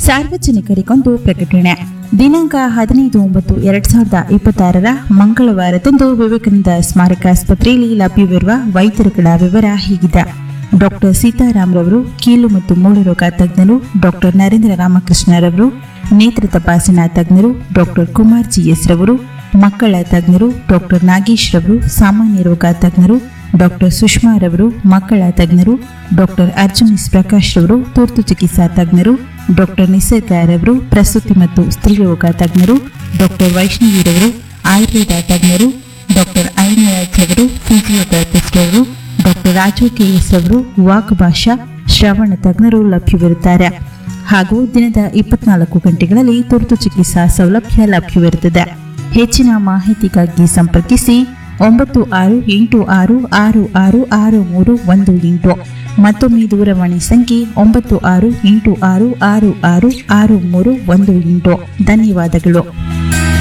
ಸಾರ್ವಜನಿಕರಿಗೊಂದು ಪ್ರಕಟಣೆ ದಿನಾಂಕ ಹದಿನೈದು ಒಂಬತ್ತು ಎರಡ್ ಸಾವಿರದ ಇಪ್ಪತ್ತಾರರ ಮಂಗಳವಾರದಂದು ವಿವೇಕಾನಂದ ಸ್ಮಾರಕ ಆಸ್ಪತ್ರೆಯಲ್ಲಿ ಲಭ್ಯವಿರುವ ವೈದ್ಯರುಗಳ ವಿವರ ಹೀಗಿದೆ ಡಾಕ್ಟರ್ ಸೀತಾರಾಮ್ ರವರು ಕೀಲು ಮತ್ತು ಮೂಳೆ ರೋಗ ತಜ್ಞರು ಡಾಕ್ಟರ್ ನರೇಂದ್ರ ರಾಮಕೃಷ್ಣರವರು ನೇತ್ರ ತಪಾಸಣಾ ತಜ್ಞರು ಡಾಕ್ಟರ್ ಕುಮಾರ್ ಜಿಎಸ್ ರವರು ಮಕ್ಕಳ ತಜ್ಞರು ಡಾಕ್ಟರ್ ನಾಗೇಶ್ ರವರು ಸಾಮಾನ್ಯ ರೋಗ ತಜ್ಞರು ಡಾಕ್ಟರ್ ಸುಷ್ಮಾ ರವರು ಮಕ್ಕಳ ತಜ್ಞರು ಡಾಕ್ಟರ್ ಅರ್ಜುನ್ ಎಸ್ ಪ್ರಕಾಶ್ ರವರು ತುರ್ತು ಚಿಕಿತ್ಸಾ ತಜ್ಞರು ಡಾಕ್ಟರ್ ನಿಸರ್ಗ ರವರು ಪ್ರಸೂತಿ ಮತ್ತು ಸ್ತ್ರೀರೋಗ ತಜ್ಞರು ಡಾಕ್ಟರ್ ವೈಷ್ಣವಿ ರವರು ಆಯುರ್ವೇದ ತಜ್ಞರು ಡಾಕ್ಟರ್ ಐನರಾಜ್ ಅವರು ಫಿಸಿಯೋಥೆರಪಿಸ್ಟ್ ಅವರು ಡಾಕ್ಟರ್ ರಾಜು ಕೆಎಸ್ ಅವರು ವಾಕ್ ಭಾಷಾ ಶ್ರವಣ ತಜ್ಞರು ಲಭ್ಯವಿರುತ್ತಾರೆ ಹಾಗೂ ದಿನದ ಇಪ್ಪತ್ನಾಲ್ಕು ಗಂಟೆಗಳಲ್ಲಿ ತುರ್ತು ಚಿಕಿತ್ಸಾ ಸೌಲಭ್ಯ ಲಭ್ಯವಿರುತ್ತದೆ ಹೆಚ್ಚಿನ ಮಾಹಿತಿಗಾಗಿ ಸಂಪರ್ಕಿಸಿ ಒಂಬತ್ತು ಆರು ಎಂಟು ಆರು ಆರು ಆರು ಆರು ಮೂರು ಒಂದು ಎಂಟು ಮತ್ತೊಮ್ಮೆ ದೂರವಾಣಿ ಸಂಖ್ಯೆ ಒಂಬತ್ತು ಆರು ಎಂಟು ಆರು ಆರು ಆರು ಆರು ಮೂರು ಒಂದು ಎಂಟು ಧನ್ಯವಾದಗಳು